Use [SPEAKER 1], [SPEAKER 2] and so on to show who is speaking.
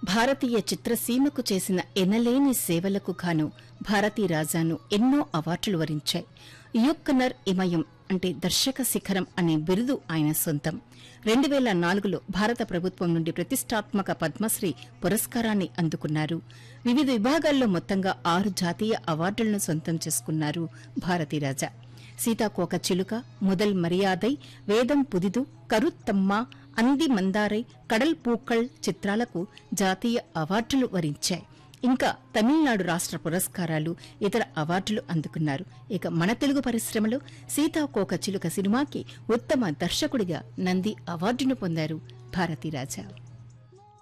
[SPEAKER 1] భారతీయ చిత్రసీమకు చేసిన ఎనలేని సేవలకు గాను భారతీ రాజాను ఎన్నో అవార్డులు వరించాయి యుక్కనర్ ఇమయం అంటే దర్శక శిఖరం అనే బిరుదు ఆయన సొంతం రెండు వేల నాలుగులో భారత ప్రభుత్వం నుండి ప్రతిష్టాత్మక పద్మశ్రీ పురస్కారాన్ని అందుకున్నారు వివిధ విభాగాల్లో మొత్తంగా ఆరు జాతీయ అవార్డులను సొంతం చేసుకున్నారు భారతీరాజా సీతాకోక చిలుక ముదల్ మర్యాదై వేదం పుదిదు కరుత్తమ్మ అంది మందారై కడల్ పూక్కల్ చిత్రాలకు జాతీయ అవార్డులు వరించాయి ఇంకా తమిళనాడు రాష్ట్ర పురస్కారాలు ఇతర అవార్డులు అందుకున్నారు ఇక మన తెలుగు పరిశ్రమలో సీతాకోక చిలుక సినిమాకి ఉత్తమ దర్శకుడిగా నంది అవార్డును పొందారు భారతీరాజా